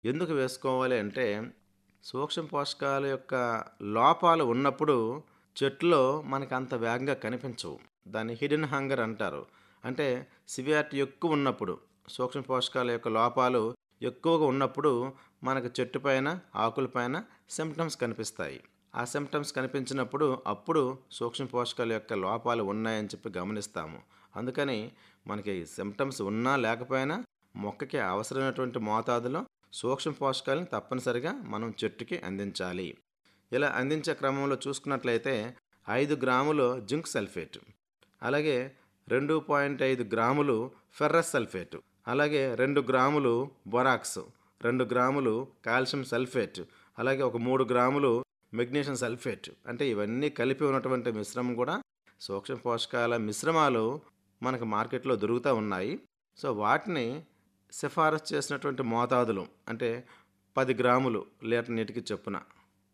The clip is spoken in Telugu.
ఎందుకు వేసుకోవాలి అంటే సూక్ష్మ పోషకాల యొక్క లోపాలు ఉన్నప్పుడు చెట్టులో మనకు అంత వేగంగా కనిపించవు దాన్ని హిడెన్ హంగర్ అంటారు అంటే సివియారిటీ ఎక్కువ ఉన్నప్పుడు సూక్ష్మ పోషకాల యొక్క లోపాలు ఎక్కువగా ఉన్నప్పుడు మనకు చెట్టు పైన ఆకుల పైన సిమ్టమ్స్ కనిపిస్తాయి ఆ సిమ్టమ్స్ కనిపించినప్పుడు అప్పుడు సూక్ష్మ పోషకాల యొక్క లోపాలు ఉన్నాయని చెప్పి గమనిస్తాము అందుకని మనకి సిమ్టమ్స్ ఉన్నా లేకపోయినా మొక్కకి అవసరమైనటువంటి మోతాదులో సూక్ష్మ పోషకాలను తప్పనిసరిగా మనం చెట్టుకి అందించాలి ఇలా అందించే క్రమంలో చూసుకున్నట్లయితే ఐదు గ్రాములు జింక్ సల్ఫేట్ అలాగే రెండు పాయింట్ ఐదు గ్రాములు ఫెర్రస్ సల్ఫేట్ అలాగే రెండు గ్రాములు బొరాక్స్ రెండు గ్రాములు కాల్షియం సల్ఫేట్ అలాగే ఒక మూడు గ్రాములు మెగ్నీషియం సల్ఫేట్ అంటే ఇవన్నీ కలిపి ఉన్నటువంటి మిశ్రమం కూడా సూక్ష్మ పోషకాల మిశ్రమాలు మనకు మార్కెట్లో దొరుకుతూ ఉన్నాయి సో వాటిని సిఫారసు చేసినటువంటి మోతాదులు అంటే పది గ్రాములు లీటర్ నీటికి చొప్పున